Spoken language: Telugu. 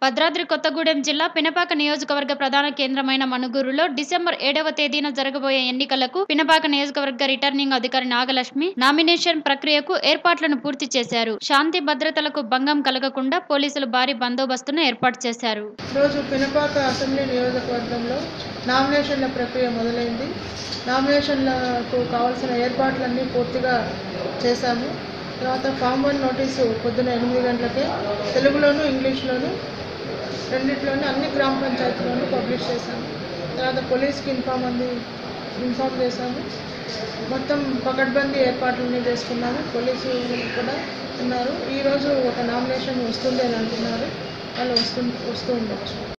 భద్రాద్రి కొత్తగూడెం జిల్లా పినపాక నియోజకవర్గ ప్రధాన కేంద్రమైన మనుగూరులో డిసెంబర్ ఏడవ తేదీన జరగబోయే ఎన్నికలకు పినపాక నియోజకవర్గ రిటర్నింగ్ అధికారి నాగలక్ష్మి నామినేషన్ ప్రక్రియకు ఏర్పాట్లను పూర్తి చేశారు శాంతి భద్రతలకు భంగం కలగకుండా పోలీసులు భారీ బందోబస్తును ఏర్పాటు చేశారు ఈరోజు పినపాక అసెంబ్లీ నియోజకవర్గంలో నామినేషన్ల ప్రక్రియ మొదలైంది నామినేషన్లకు కావాల్సిన ఏర్పాట్లన్నీ పూర్తిగా చేశాము తర్వాత ఫామ్ వన్ నోటీసు పొద్దున ఎనిమిది గంటలకే తెలుగులోను ఇంగ్లీష్లోను రెండిట్లోనూ అన్ని గ్రామ పంచాయతీలోనూ పబ్లిష్ చేశాము తర్వాత పోలీస్కి ఇన్ఫామ్ అంది ఇన్ఫామ్ చేశాము మొత్తం పకడ్బందీ ఏర్పాట్లన్నీ చేసుకున్నాము పోలీసు కూడా ఉన్నారు ఈరోజు ఒక నామినేషన్ వస్తుంది అని అంటున్నారు వాళ్ళు వస్తు వస్తూ ఉండొచ్చు